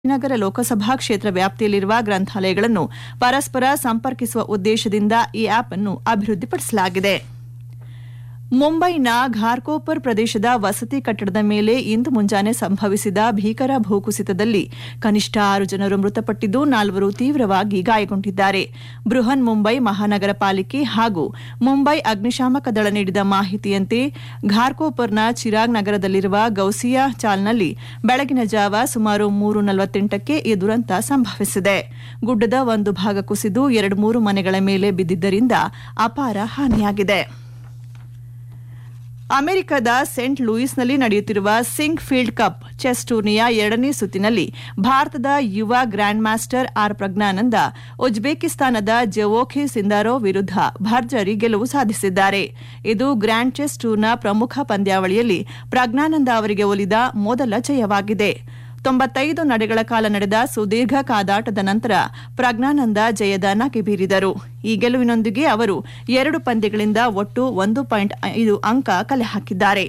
ನಗರ ಲೋಕಸಭಾ ಕ್ಷೇತ್ರ ವ್ಯಾಪ್ತಿಯಲ್ಲಿರುವ ಗ್ರಂಥಾಲಯಗಳನ್ನು ಪರಸ್ಪರ ಸಂಪರ್ಕಿಸುವ ಉದ್ದೇಶದಿಂದ ಈ ಆಪ್ ಅನ್ನು ಅಭಿವೃದ್ಧಿಪಡಿಸಲಾಗಿದೆ ಮುಂಬೈನ ಘಾರ್ಕೋಪರ್ ಪ್ರದೇಶದ ವಸತಿ ಕಟ್ಟಡದ ಮೇಲೆ ಇಂದು ಮುಂಜಾನೆ ಸಂಭವಿಸಿದ ಭೀಕರ ಭೂಕುಸಿತದಲ್ಲಿ ಕನಿಷ್ಠ ಆರು ಜನರು ಮೃತಪಟ್ಟಿದ್ದು ನಾಲ್ವರು ತೀವ್ರವಾಗಿ ಗಾಯಗೊಂಡಿದ್ದಾರೆ ಬೃಹನ್ ಮುಂಬೈ ಮಹಾನಗರ ಪಾಲಿಕೆ ಹಾಗೂ ಮುಂಬೈ ಅಗ್ನಿಶಾಮಕ ದಳ ನೀಡಿದ ಮಾಹಿತಿಯಂತೆ ಘಾರ್ಕೋಪರ್ನ ಚಿರಾಗ್ ನಗರದಲ್ಲಿರುವ ಗೌಸಿಯಾ ಚಾಲ್ನಲ್ಲಿ ಬೆಳಗಿನ ಜಾವ ಸುಮಾರು ಮೂರು ನಲವತ್ತೆಂಟಕ್ಕೆ ಈ ದುರಂತ ಸಂಭವಿಸಿದೆ ಗುಡ್ಡದ ಒಂದು ಭಾಗ ಕುಸಿದು ಎರಡು ಮೂರು ಮನೆಗಳ ಮೇಲೆ ಬಿದ್ದಿದ್ದರಿಂದ ಅಪಾರ ಹಾನಿಯಾಗಿದೆ ಅಮೆರಿಕದ ಸೆಂಟ್ ಲೂಯಿಸ್ನಲ್ಲಿ ನಡೆಯುತ್ತಿರುವ ಸಿಂಗ್ ಫೀಲ್ಡ್ ಕಪ್ ಚೆಸ್ ಟೂರ್ನಿಯ ಎರಡನೇ ಸುತ್ತಿನಲ್ಲಿ ಭಾರತದ ಯುವ ಗ್ರ್ಯಾಂಡ್ ಮಾಸ್ಟರ್ ಆರ್ ಪ್ರಜ್ಞಾನಂದ ಉಜ್ಬೇಕಿಸ್ತಾನದ ಜವೋಖೆ ಸಿಂದಾರೋ ವಿರುದ್ಧ ಭರ್ಜರಿ ಗೆಲುವು ಸಾಧಿಸಿದ್ದಾರೆ ಇದು ಗ್ರ್ಯಾಂಡ್ ಚೆಸ್ ಟೂರ್ನ ಪ್ರಮುಖ ಪಂದ್ಯಾವಳಿಯಲ್ಲಿ ಪ್ರಜ್ಞಾನಂದ ಅವರಿಗೆ ಒಲಿದ ಮೊದಲ ಜಯವಾಗಿದೆ ತೊಂಬತ್ತೈದು ನಡೆಗಳ ಕಾಲ ನಡೆದ ಸುದೀರ್ಘ ಕಾದಾಟದ ನಂತರ ಪ್ರಜ್ಞಾನಂದ ಜಯದ ನಗೆ ಬೀರಿದರು ಈ ಗೆಲುವಿನೊಂದಿಗೆ ಅವರು ಎರಡು ಪಂದ್ಯಗಳಿಂದ ಒಟ್ಟು ಒಂದು ಪಾಯಿಂಟ್ ಐದು ಅಂಕ ಕಲೆ ಹಾಕಿದ್ದಾರೆ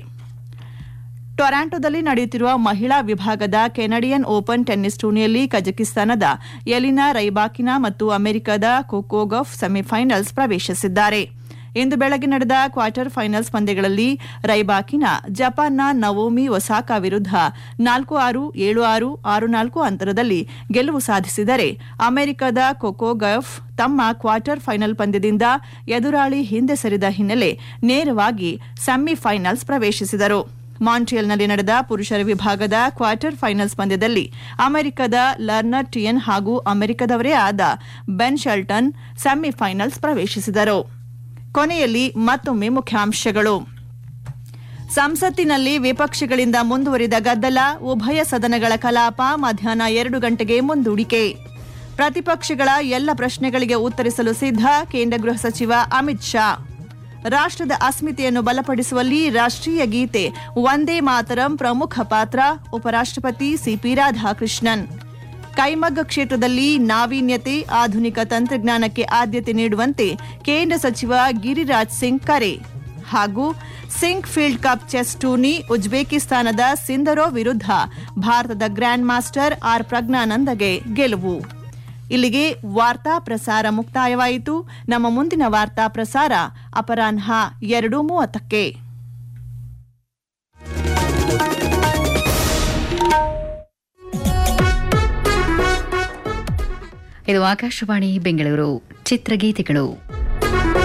ಟೊರಾಂಟೊದಲ್ಲಿ ನಡೆಯುತ್ತಿರುವ ಮಹಿಳಾ ವಿಭಾಗದ ಕೆನಡಿಯನ್ ಓಪನ್ ಟೆನ್ನಿಸ್ ಟೂರ್ನಿಯಲ್ಲಿ ಕಜಕಿಸ್ತಾನದ ಎಲಿನಾ ರೈಬಾಕಿನಾ ಮತ್ತು ಅಮೆರಿಕದ ಕೊಕೋಗಫ್ ಸೆಮಿಫೈನಲ್ಸ್ ಪ್ರವೇಶಿಸಿದ್ದಾರೆ ಇಂದು ಬೆಳಗ್ಗೆ ನಡೆದ ಕ್ವಾರ್ಟರ್ ಫೈನಲ್ಸ್ ಪಂದ್ಯಗಳಲ್ಲಿ ರೈಬಾಕಿನ ಜಪಾನ್ನ ನವೋಮಿ ಒಸಾಕಾ ವಿರುದ್ಧ ನಾಲ್ಕು ಆರು ಏಳು ಆರು ಆರು ನಾಲ್ಕು ಅಂತರದಲ್ಲಿ ಗೆಲುವು ಸಾಧಿಸಿದರೆ ಅಮೆರಿಕದ ಕೊಕೋಗಫ್ ತಮ್ಮ ಕ್ವಾರ್ಟರ್ ಫೈನಲ್ ಪಂದ್ಯದಿಂದ ಎದುರಾಳಿ ಹಿಂದೆ ಸರಿದ ಹಿನ್ನೆಲೆ ನೇರವಾಗಿ ಸೆಮಿಫೈನಲ್ಸ್ ಪ್ರವೇಶಿಸಿದರು ಮಾಂಟ್ರಿಯಲ್ನಲ್ಲಿ ನಡೆದ ಪುರುಷರ ವಿಭಾಗದ ಕ್ವಾರ್ಟರ್ ಫೈನಲ್ಸ್ ಪಂದ್ಯದಲ್ಲಿ ಅಮೆರಿಕದ ಲರ್ನರ್ ಟಿಯನ್ ಹಾಗೂ ಅಮೆರಿಕದವರೇ ಆದ ಬೆನ್ ಶೆಲ್ಟನ್ ಸೆಮಿಫೈನಲ್ಸ್ ಪ್ರವೇಶಿಸಿದರು ಕೊನೆಯಲ್ಲಿ ಮತ್ತೊಮ್ಮೆ ಮುಖ್ಯಾಂಶಗಳು ಸಂಸತ್ತಿನಲ್ಲಿ ವಿಪಕ್ಷಗಳಿಂದ ಮುಂದುವರಿದ ಗದ್ದಲ ಉಭಯ ಸದನಗಳ ಕಲಾಪ ಮಧ್ಯಾಹ್ನ ಎರಡು ಗಂಟೆಗೆ ಮುಂದೂಡಿಕೆ ಪ್ರತಿಪಕ್ಷಗಳ ಎಲ್ಲ ಪ್ರಶ್ನೆಗಳಿಗೆ ಉತ್ತರಿಸಲು ಸಿದ್ಧ ಕೇಂದ್ರ ಗೃಹ ಸಚಿವ ಅಮಿತ್ ಶಾ ರಾಷ್ಟ್ರದ ಅಸ್ಮಿತೆಯನ್ನು ಬಲಪಡಿಸುವಲ್ಲಿ ರಾಷ್ಟ್ರೀಯ ಗೀತೆ ಒಂದೇ ಮಾತರಂ ಪ್ರಮುಖ ಪಾತ್ರ ಉಪರಾಷ್ಟ್ರಪತಿ ಸಿಪಿ ರಾಧಾಕೃಷ್ಣನ್ ಕೈಮಗ್ಗ ಕ್ಷೇತ್ರದಲ್ಲಿ ನಾವೀನ್ಯತೆ ಆಧುನಿಕ ತಂತ್ರಜ್ಞಾನಕ್ಕೆ ಆದ್ಯತೆ ನೀಡುವಂತೆ ಕೇಂದ್ರ ಸಚಿವ ಗಿರಿರಾಜ್ ಸಿಂಗ್ ಕರೆ ಹಾಗೂ Sinquefield cup chess tourney ಉಜ್ಬೇಕಿಸ್ತಾನದ ಸಿಂದರೋ ವಿರುದ್ಧ ಭಾರತದ ಗ್ರ್ಯಾಂಡ್ ಮಾಸ್ಟರ್ ಆರ್ ಪ್ರಜ್ಞಾನಂದಗೆ ಗೆಲುವು ಇಲ್ಲಿಗೆ ವಾರ್ತಾ ಪ್ರಸಾರ ಮುಕ್ತಾಯವಾಯಿತು ನಮ್ಮ ಮುಂದಿನ ವಾರ್ತಾ ಪ್ರಸಾರ ಅಪರಾಹ್ನ ಎರಡು ಮೂವತ್ತಕ್ಕೆ ಇದು ಆಕಾಶವಾಣಿ ಬೆಂಗಳೂರು ಚಿತ್ರಗೀತೆಗಳು